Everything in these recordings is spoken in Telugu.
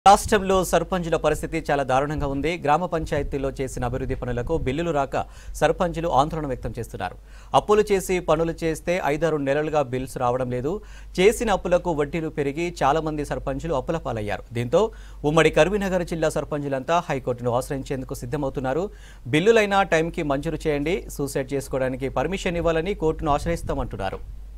రాష్ట్రంలో సర్పంచుల పరిస్థితి చాలా దారుణంగా ఉంది గ్రామ పంచాయతీల్లో చేసిన అభివృద్ధి పనులకు బిల్లులు రాక సర్పంచులు ఆందోళన వ్యక్తం చేస్తున్నారు అప్పులు చేసి పనులు చేస్తే ఐదారు నెలలుగా బిల్స్ రావడం లేదు చేసిన అప్పులకు వడ్డీలు పెరిగి చాలా మంది సర్పంచులు అప్పుల పాలయ్యారు దీంతో ఉమ్మడి కరీంనగర్ జిల్లా సర్పంచులంతా హైకోర్టును ఆశ్రయించేందుకు సిద్ధమవుతున్నారు బిల్లులైనా టైంకి మంజూరు చేయండి సూసైడ్ చేసుకోవడానికి పర్మిషన్ ఇవ్వాలని కోర్టును ఆశ్రయిస్తామంటున్నారు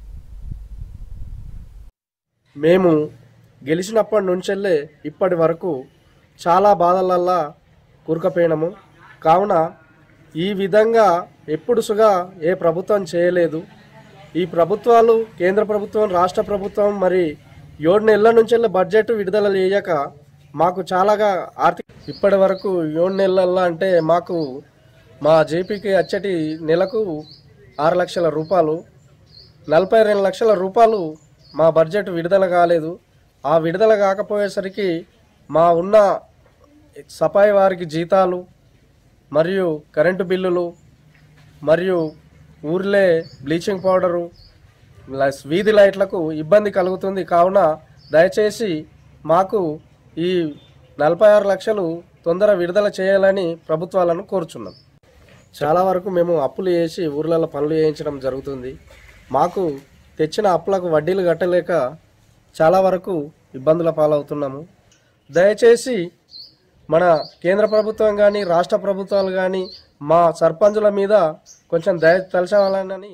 మేము గెలిచినప్పటి నుంచెల్లే ఇప్పటి వరకు చాలా బాధలల్లా కూరుకుపోయినాము కావున ఈ విధంగా ఎప్పుడుసుగా ఏ ప్రభుత్వం చేయలేదు ఈ ప్రభుత్వాలు కేంద్ర ప్రభుత్వం రాష్ట్ర ప్రభుత్వం మరి ఏడు నెలల నుంచెల్లే బడ్జెట్ విడుదల చేయక మాకు చాలాగా ఆర్థిక ఇప్పటి వరకు ఏడు నెలల్లో అంటే మాకు మా జేపీకి వచ్చేటి నెలకు ఆరు లక్షల రూపాయలు నలభై రెండు లక్షల రూపాయలు మా బడ్జెట్ విడుదల కాలేదు ఆ విడుదల కాకపోయేసరికి మా ఉన్న సఫాయి వారికి జీతాలు మరియు కరెంటు బిల్లులు మరియు ఊర్లే బ్లీచింగ్ పౌడరు లస్- వీధి లైట్లకు ఇబ్బంది కలుగుతుంది కావున దయచేసి మాకు ఈ నలభై ఆరు లక్షలు తొందర విడుదల చేయాలని ప్రభుత్వాలను కోరుచున్నాం చాలా వరకు మేము అప్పులు చేసి ఊర్లలో పనులు చేయించడం జరుగుతుంది మాకు తెచ్చిన అప్పులకు వడ్డీలు కట్టలేక చాలా వరకు ఇబ్బందుల పాలవుతున్నాము దయచేసి మన కేంద్ర ప్రభుత్వం కానీ రాష్ట్ర ప్రభుత్వాలు కానీ మా సర్పంచుల మీద కొంచెం దయ తలచాలని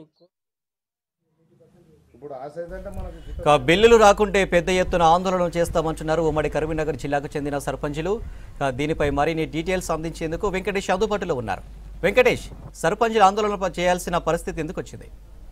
ఇక బిల్లులు రాకుంటే పెద్ద ఎత్తున ఆందోళన చేస్తామంటున్నారు ఉమ్మడి కరీంనగర్ జిల్లాకు చెందిన సర్పంచులు ఇక దీనిపై మరిన్ని డీటెయిల్స్ అందించేందుకు వెంకటేష్ అందుబాటులో ఉన్నారు వెంకటేష్ సర్పంచులు ఆందోళన ప- చేయాల్సిన పరిస్థితి ఎందుకు వచ్చింది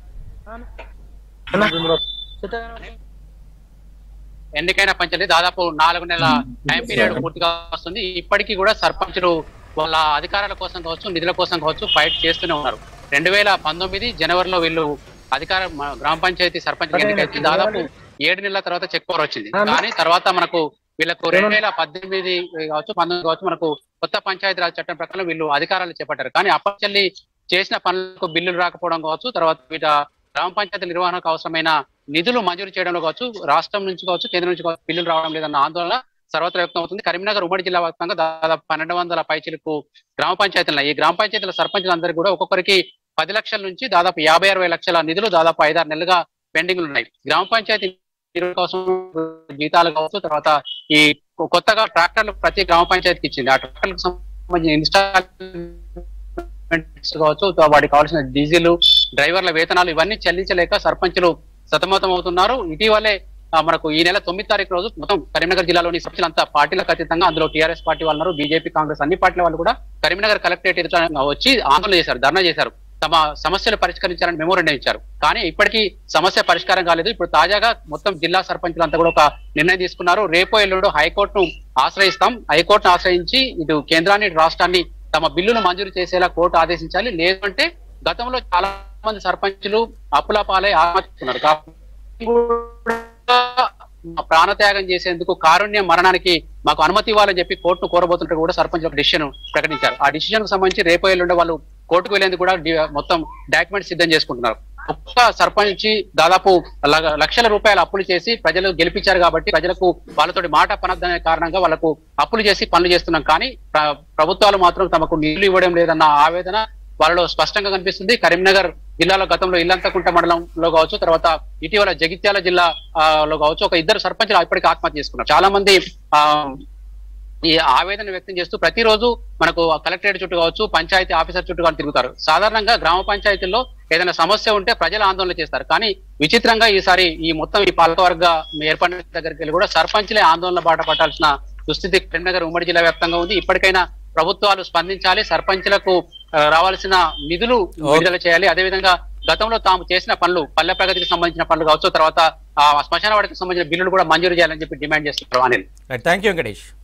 ఎన్నికైన పంచాయతీ దాదాపు నాలుగు నెలల టైం పీరియడ్ పూర్తిగా వస్తుంది ఇప్పటికీ కూడా సర్పంచులు వాళ్ళ అధికారాల కోసం కావచ్చు నిధుల కోసం కావచ్చు ఫైట్ చేస్తూనే ఉన్నారు రెండు వేల పంతొమ్మిది జనవరిలో వీళ్ళు అధికార మ- గ్రామ పంచాయతీ సర్పంచ్ ఎన్నికైతే దాదాపు ఏడు నెలల తర్వాత చెక్ పవర్ వచ్చింది కానీ తర్వాత మనకు వీళ్ళకు రెండు వేల పద్దెనిమిది కావచ్చు పంతొమ్మిది కావచ్చు మనకు కొత్త పంచాయతీరాజ్ చట్టం ప్రకారం వీళ్ళు అధికారాలు చేపట్టారు కానీ అప్పచెల్లి చేసిన పనులకు బిల్లులు రాకపోవడం కావచ్చు తర్వాత వీట గ్రామ పంచాయతీ నిర్వహణకు అవసరమైన నిధులు మంజూరు చేయడంలో కావచ్చు రాష్ట్రం నుంచి కావచ్చు కేంద్రం నుంచి కావచ్చు బిల్లులు రావడం లేదన్న ఆందోళన సర్వత్ర వ్యక్తం అవుతుంది కరీంనగర్ ఉమ్మడి జిల్లా వ్యాప్తంగా దాదాపు పన్నెండు వందల పైచిలకు గ్రామ పంచాయతీలు ఉన్నాయి. ఈ గ్రామ పంచాయతీల సర్పంచులందరికీ కూడా ఒక్కొక్కరికి పది లక్షల నుంచి దాదాపు యాభై అరవై లక్షల నిధులు దాదాపు ఐదారు నెలలుగా పెండింగ్ ఉన్నాయి గ్రామ పంచాయతీ నిధుల కోసం జీతాలు కావచ్చు తర్వాత ఈ కొ- కొత్తగా ట్రాక్టర్లు ప్రతి గ్రామ పంచాయతీకి ఇచ్చింది ఆ ట్రాక్టర్లకు సంబంధించిన ఇన్స్టాల్మెంట్స్ కావచ్చు తో- వాటికి కావాల్సిన డీజిల్ డ్రైవర్ల వేతనాలు ఇవన్నీ చెల్లించలేక సర్పంచులు సతమతం అవుతున్నారు ఇటీవలే ఆ, మనకు ఈ నెల తొమ్మిది తారీఖు రోజు మొత్తం కరీంనగర్ జిల్లాలోని సభ్యులంతా పార్టీలకు అతీతంగా అందులో టీఆర్ఎస్ పార్టీ వాళ్ళు ఉన్నారు బీజేపీ కాంగ్రెస్ అన్ని పార్టీల వాళ్ళు కూడా కరీంనగర్ కలెక్టరేట్ ఎదుట వచ్చి ఆందోళన చేశారు ధర్నా చేశారు తమ సమస్యలు పరిష్కరించాలని మెమోరండం ఇచ్చారు కానీ ఇప్పటికీ సమస్య పరిష్కారం కాలేదు ఇప్పుడు తాజాగా మొత్తం జిల్లా సర్పంచులంతా కూడా ఒక నిర్ణయం తీసుకున్నారు రేపో ఎల్లుండో హైకోర్టును ఆశ్రయిస్తాం హైకోర్టును ఆశ్రయించి ఇటు కేంద్రాన్ని ఇటు రాష్ట్రాన్ని తమ బిల్లును మంజూరు చేసేలా కోర్టు ఆదేశించాలి లేదంటే గతంలో చాలా మంది సర్పంచులు అప్పుల పాలై ఆత్మహత్యున్నారు కాబట్టి కూడా ప్రాణత్యాగం చేసేందుకు కారుణ్య మరణానికి మాకు అనుమతి ఇవ్వాలని చెప్పి కోర్టును కోరబోతుంటే కూడా సర్పంచ్ ఒక డిసిషన్ ప్రకటించారు ఆ డిసిషన్ కు సంబంధించి రేపు ఎల్లుండి వాళ్ళు కోర్టుకు వెళ్లేందుకు కూడా డి- మొత్తం డాక్యుమెంట్ సిద్ధం చేసుకుంటున్నారు ఒక్క సర్పంచ్ దాదాపు ల- లక్షల రూపాయల అప్పులు చేసి ప్రజలు గెలిపించారు కాబట్టి ప్రజలకు వాళ్ళతోటి మాట పనద్దనే కారణంగా వాళ్ళకు అప్పులు చేసి పనులు చేస్తున్నాం కానీ ప్ర- ప్రభుత్వాలు మాత్రం తమకు నిధులు ఇవ్వడం లేదన్న ఆవేదన వాళ్ళలో స్పష్టంగా కనిపిస్తుంది కరీంనగర్ జిల్లాలో గతంలో ఇల్లంతకుంట మండలంలో కావచ్చు తర్వాత ఇటీవల జగిత్యాల జిల్లా ఆ, లో కావచ్చు ఒక ఇద్దరు సర్పంచులు ఇప్పటికీ ఆత్మహత్య చేసుకున్నారు చాలా మంది ఆ ఈ ఆవేదన వ్యక్తం చేస్తూ ప్రతిరోజు మనకు కలెక్టరేట్ చుట్టూ కావచ్చు పంచాయతీ ఆఫీసర్ చుట్టూ కానీ తిరుగుతారు సాధారణంగా గ్రామ పంచాయతీల్లో ఏదైనా సమస్య ఉంటే ప్రజలు ఆందోళన చేస్తారు కానీ విచిత్రంగా ఈసారి ఈ మొత్తం ఈ పాలకవర్గ ఏర్పడిన దగ్గరికి వెళ్ళి కూడా సర్పంచ్లే ఆందోళన బాట పట్టాల్సిన దుస్థితి కరీంనగర్ ఉమ్మడి జిల్లా వ్యాప్తంగా ఉంది ఇప్పటికైనా ప్రభుత్వాలు స్పందించాలి సర్పంచ్లకు ఆ, రావాల్సిన నిధులు విడుదల చేయాలి అదేవిధంగా గతంలో తాము చేసిన పనులు పల్లె ప్రగతికి సంబంధించిన పనులు కావచ్చు తర్వాత ఆ శ్మశాన వాటికి సంబంధించిన బిల్లులు కూడా మంజూరు చేయాలని చెప్పి డిమాండ్ చేస్తున్నారు అనిల్ థ్యాంక్ యూ వెంకటేష్